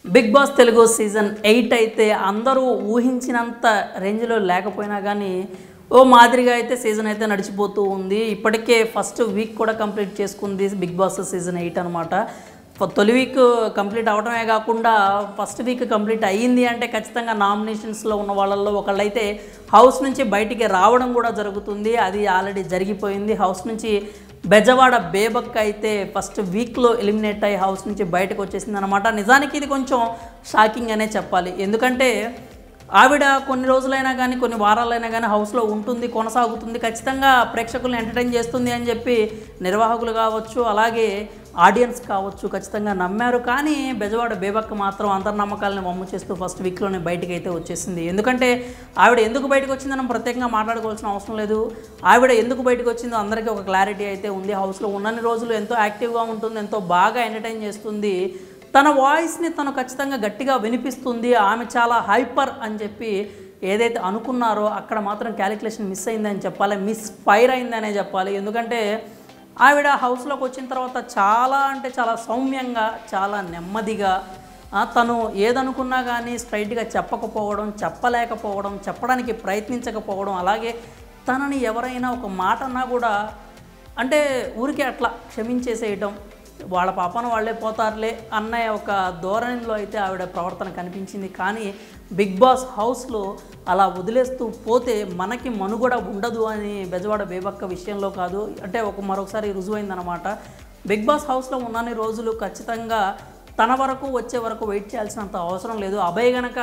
big Boss Telugu season eight అయితే అందరూ ఊహించినంత రేంజ్లో లేకపోయినా కానీ ఓ మాదిరిగా అయితే సీజన్ అయితే నడిచిపోతూ ఉంది ఇప్పటికే ఫస్ట్ వీక్ కూడా కంప్లీట్ చేసుకుంది బిగ్ బాస్ సీజన్ ఎయిట్ అనమాట తొలి వీక్ కంప్లీట్ అవడమే కాకుండా ఫస్ట్ వీక్ కంప్లీట్ అయ్యింది అంటే ఖచ్చితంగా నామినేషన్స్లో ఉన్న వాళ్ళల్లో ఒకళ్ళైతే హౌస్ నుంచి బయటికి రావడం కూడా జరుగుతుంది అది ఆల్రెడీ జరిగిపోయింది హౌస్ నుంచి బెజవాడ బేబక్ అయితే ఫస్ట్ వీక్లో ఎలిమినేట్ అయ్యి హౌస్ నుంచి బయటకు వచ్చేసింది అనమాట నిజానికి ఇది కొంచెం షాకింగ్ అనే చెప్పాలి ఎందుకంటే ఆవిడ కొన్ని రోజులైనా కానీ కొన్ని వారాలైనా కానీ హౌస్లో ఉంటుంది కొనసాగుతుంది ఖచ్చితంగా ప్రేక్షకులను ఎంటర్టైన్ చేస్తుంది అని చెప్పి నిర్వాహకులు కావచ్చు అలాగే ఆడియన్స్ కావచ్చు ఖచ్చితంగా నమ్మారు కానీ బెజవాడ బేబక్క మాత్రం అంతర్నమ్మకాలను వమ్ము చేస్తూ ఫస్ట్ వీక్లోనే బయటకు అయితే వచ్చేసింది ఎందుకంటే ఆవిడ ఎందుకు బయటకు వచ్చిందో మనం ప్రత్యేకంగా మాట్లాడుకోవాల్సిన అవసరం లేదు ఆవిడ ఎందుకు బయటకు వచ్చిందో అందరికీ ఒక క్లారిటీ అయితే ఉంది హౌస్లో ఉన్నన్ని రోజులు ఎంతో యాక్టివ్గా ఉంటుంది ఎంతో బాగా ఎంటర్టైన్ చేస్తుంది తన వాయిస్ని తను ఖచ్చితంగా గట్టిగా వినిపిస్తుంది ఆమె చాలా హైపర్ అని చెప్పి ఏదైతే అనుకున్నారో అక్కడ మాత్రం క్యాలిక్యులేషన్ మిస్ అయిందని చెప్పాలి మిస్ ఫైర్ అయిందనే చెప్పాలి ఎందుకంటే ఆవిడ హౌస్లోకి వచ్చిన తర్వాత చాలా అంటే చాలా సౌమ్యంగా చాలా నెమ్మదిగా ఆ, తను ఏదనుకున్నా కానీ స్ట్రైట్గా చెప్పకపోవడం చెప్పలేకపోవడం చెప్పడానికి ప్రయత్నించకపోవడం అలాగే తనని ఎవరైనా ఒక మాట అన్నా కూడా అంటే ఊరికే అట్లా క్షమించేసేయటం వాళ్ళ పాపను వాళ్ళే పోతారులే అన్న ఒక ధోరణిలో అయితే ఆవిడ ప్రవర్తన కనిపించింది కానీ బిగ్ బాస్ హౌస్లో అలా వదిలేస్తూ పోతే మనకి మనుగడ ఉండదు అని బెజవాడ బేబక్క విషయంలో కాదు అంటే ఒక మరొకసారి రుజువైందనమాట బిగ్ బాస్ హౌస్లో ఉన్నన్ని రోజులు ఖచ్చితంగా తన వరకు వచ్చే వరకు వెయిట్ చేయాల్సినంత అవసరం లేదు అభయ్ గనక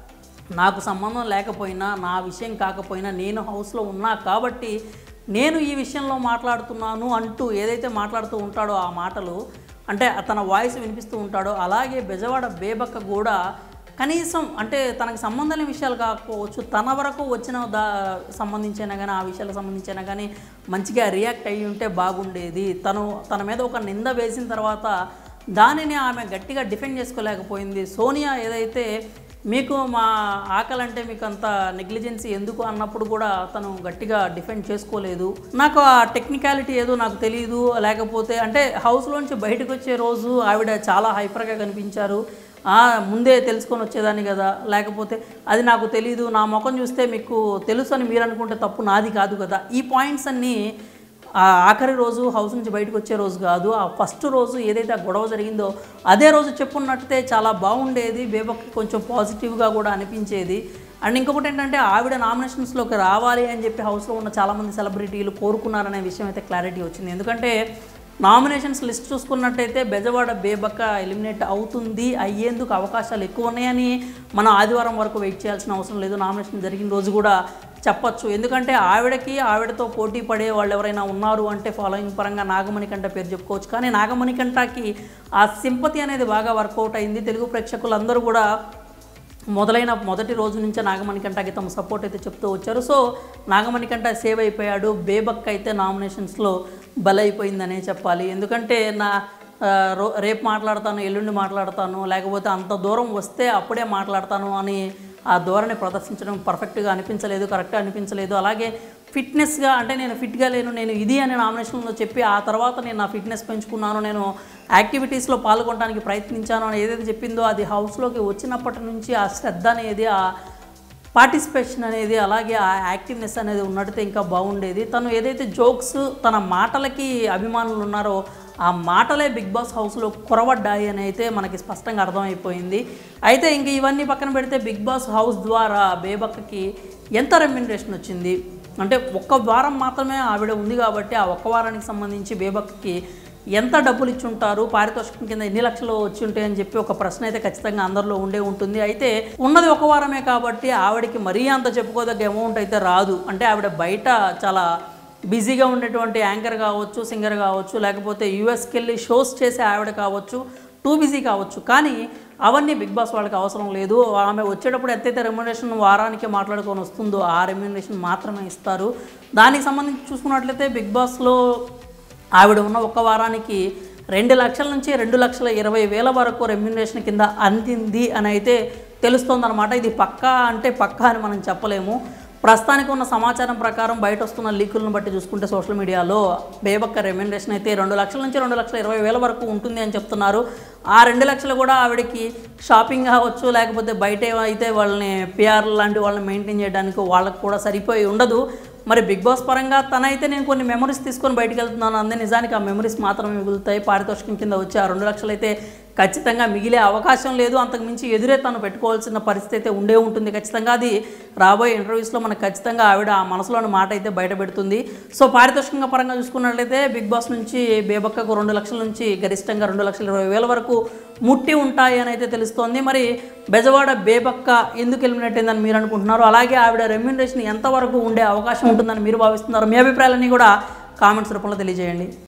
నాకు సంబంధం లేకపోయినా నా విషయం కాకపోయినా నేను హౌస్లో ఉన్నా కాబట్టి నేను ఈ విషయంలో మాట్లాడుతున్నాను అంటూ ఏదైతే మాట్లాడుతూ ఉంటాడో ఆ మాటలు అంటే తన వాయిస్ వినిపిస్తూ ఉంటాడో అలాగే బెజవాడ బేబక్క కూడా కనీసం అంటే తనకు సంబంధం లేని విషయాలు కాకపోవచ్చు తన వరకు వచ్చిన దా సంబంధించైనా కానీ ఆ విషయాలకు సంబంధించైనా కానీ మంచిగా రియాక్ట్ అయ్యి ఉంటే బాగుండేది తను తన మీద ఒక నింద వేసిన తర్వాత దానిని ఆమె గట్టిగా డిఫెండ్ చేసుకోలేకపోయింది సోనియా ఏదైతే మీకు మా ఆకలి అంటే మీకు అంత నెగ్లిజెన్సీ ఎందుకు అన్నప్పుడు కూడా తను గట్టిగా డిఫెండ్ చేసుకోలేదు నాకు ఆ టెక్నికాలిటీ ఏదో నాకు తెలియదు లేకపోతే అంటే హౌస్లోంచి బయటకు వచ్చే రోజు ఆవిడ చాలా హైపర్గా కనిపించారు ఆ, ముందే తెలుసుకొని వచ్చేదాన్ని కదా లేకపోతే అది నాకు తెలియదు నా ముఖం చూస్తే మీకు తెలుసు అని మీరు అనుకుంటే తప్పు నాది కాదు కదా ఈ పాయింట్స్ అన్నీ ఆ ఆఖరి రోజు హౌస్ నుంచి బయటకు వచ్చే రోజు కాదు ఆ ఫస్ట్ రోజు ఏదైతే ఆ గొడవ జరిగిందో అదే రోజు చెప్పున్నట్టే చాలా బాగుండేది బేబక్కి కొంచెం పాజిటివ్గా కూడా అనిపించేది అండ్ ఇంకొకటి ఏంటంటే ఆవిడ నామినేషన్స్లోకి రావాలి అని చెప్పి హౌస్లో ఉన్న చాలామంది సెలబ్రిటీలు కోరుకున్నారనే విషయం అయితే క్లారిటీ వచ్చింది ఎందుకంటే నామినేషన్స్ లిస్ట్ చూసుకున్నట్టయితే బెజవాడ బేబక్క ఎలిమినేట్ అవుతుంది అయ్యేందుకు అవకాశాలు ఎక్కువ ఉన్నాయని మనం ఆదివారం వరకు వెయిట్ చేయాల్సిన అవసరం లేదు నామినేషన్ జరిగిన రోజు కూడా చెప్పొచ్చు ఎందుకంటే ఆవిడకి ఆవిడతో పోటీ పడే వాళ్ళు ఎవరైనా ఉన్నారు అంటే ఫాలోయింగ్ పరంగా నాగమణి కంట పేరు చెప్పుకోవచ్చు కానీ నాగమణి కంటకి ఆ సింపతి అనేది బాగా వర్కౌట్ అయింది తెలుగు ప్రేక్షకులందరూ కూడా మొదలైన మొదటి రోజు నుంచే నాగమణికంటకి తమ సపోర్ట్ అయితే చెప్తూ వచ్చారు సో నాగమణికంట సేవ్ అయిపోయాడు బేబక్ అయితే నామినేషన్స్లో బలైపోయిందనే చెప్పాలి ఎందుకంటే నా ఆ, రో రేపు మాట్లాడతాను ఎల్లుండి మాట్లాడతాను లేకపోతే అంత దూరం వస్తే అప్పుడే మాట్లాడతాను అని ఆ ధోరణి ప్రదర్శించడం పర్ఫెక్ట్గా అనిపించలేదు కరెక్ట్గా అనిపించలేదు అలాగే ఫిట్నెస్గా అంటే నేను ఫిట్గా లేను నేను ఇది అని నామినేషన్లో చెప్పి ఆ తర్వాత నేను నా ఫిట్నెస్ పెంచుకున్నాను నేను యాక్టివిటీస్లో పాల్గొనడానికి ప్రయత్నించాను అని ఏదైతే చెప్పిందో అది హౌస్లోకి వచ్చినప్పటి నుంచి ఆ శ్రద్ధ అనేది ఆ పార్టిసిపేషన్ అనేది అలాగే ఆ యాక్టివ్నెస్ అనేది ఉన్నట్టయితే ఇంకా బాగుండేది తను ఏదైతే జోక్స్ తన మాటలకి అభిమానులు ఉన్నారో ఆ మాటలే బిగ్ బాస్ హౌస్లో కురవడ్డాయి అని అయితే మనకి స్పష్టంగా అర్థమైపోయింది అయితే ఇంక ఇవన్నీ పక్కన పెడితే బిగ్ బాస్ హౌస్ ద్వారా బేబక్కకి ఎంత రెమ్యునరేషన్ వచ్చింది అంటే ఒక్క వారం మాత్రమే ఆవిడ ఉంది కాబట్టి ఆ ఒక్క వారానికి సంబంధించి బేబక్కకి ఎంత డబ్బులు ఇచ్చి ఉంటారు పారితోషికం కింద ఎన్ని లక్షలు వచ్చి ఉంటాయి అని చెప్పి ఒక ప్రశ్న అయితే ఖచ్చితంగా అందరిలో ఉండే ఉంటుంది అయితే ఉన్నది ఒక వారమే కాబట్టి ఆవిడకి మరీ అంత చెప్పుకోదగ్గ అమౌంట్ అయితే రాదు అంటే ఆవిడ బయట చాలా బిజీగా ఉండేటువంటి యాంకర్ కావచ్చు సింగర్ కావచ్చు లేకపోతే యూఎస్కి వెళ్ళి షోస్ చేసే ఆవిడ కావచ్చు టూ బిజీ కావచ్చు కానీ అవన్నీ బిగ్ బాస్ వాళ్ళకి అవసరం లేదు ఆమె వచ్చేటప్పుడు ఎంతైతే రెమ్యునరేషన్ వారానికి మాట్లాడుకొని వస్తుందో ఆ రెమ్యునరేషన్ మాత్రమే ఇస్తారు దానికి సంబంధించి చూసుకున్నట్లయితే బిగ్ బాస్లో ఆవిడ ఉన్న ఒక్క వారానికి రెండు లక్షల నుంచి రెండు లక్షల ఇరవై వేల వరకు రెమ్యునరేషన్ కింద అందింది అని అయితే తెలుస్తోందనమాట ఇది పక్కా అంటే పక్కా అని మనం చెప్పలేము ప్రస్తుతానికి ఉన్న సమాచారం ప్రకారం బయట వస్తున్న లీకులను బట్టి చూసుకుంటే సోషల్ మీడియాలో బేబక్క రెమ్యునరేషన్ అయితే రెండు లక్షల నుంచి రెండు లక్షల ఇరవై వేల వరకు ఉంటుంది అని చెప్తున్నారు ఆ రెండు లక్షలు కూడా ఆవిడకి షాపింగ్ కావచ్చు లేకపోతే బయట అయితే వాళ్ళని పిఆర్ లాంటి వాళ్ళని మెయింటైన్ చేయడానికి వాళ్ళకు కూడా సరిపోయి ఉండదు మరి బిగ్ బాస్ పరంగా తనైతే నేను కొన్ని మెమరీస్ తీసుకొని బయటకు వెళ్తున్నాను అందే నిజానికి ఆ మెమరీస్ మాత్రమే మిగులుతాయి పారితోషికం కింద వచ్చి ఆ రెండు లక్షలు అయితే ఖచ్చితంగా మిగిలే అవకాశం లేదు అంతకు మించి ఎదురే తను పెట్టుకోవాల్సిన పరిస్థితి అయితే ఉండే ఉంటుంది ఖచ్చితంగా అది రాబోయే ఇంటర్వ్యూస్లో మనకు ఖచ్చితంగా ఆవిడ ఆ మనసులోని మాట అయితే బయట పెడుతుంది సో పారితోషికంగా పరంగా చూసుకున్నట్లయితే బిగ్ బాస్ నుంచి బేబక్కకు రెండు లక్షల నుంచి గరిష్టంగా రెండు లక్షల ఇరవై వేల వరకు ముట్టి ఉంటాయి అని అయితే తెలుస్తోంది మరి బెజవాడ బేబక్క ఎందుకు ఎలిమినేట్ అయిందని మీరు అనుకుంటున్నారు అలాగే ఆవిడ రెమ్యూనరేషన్ ఎంతవరకు ఉండే అవకాశం ఉంటుందని మీరు భావిస్తున్నారు మీ అభిప్రాయాలన్నీ కూడా కామెంట్స్ రూపంలో తెలియజేయండి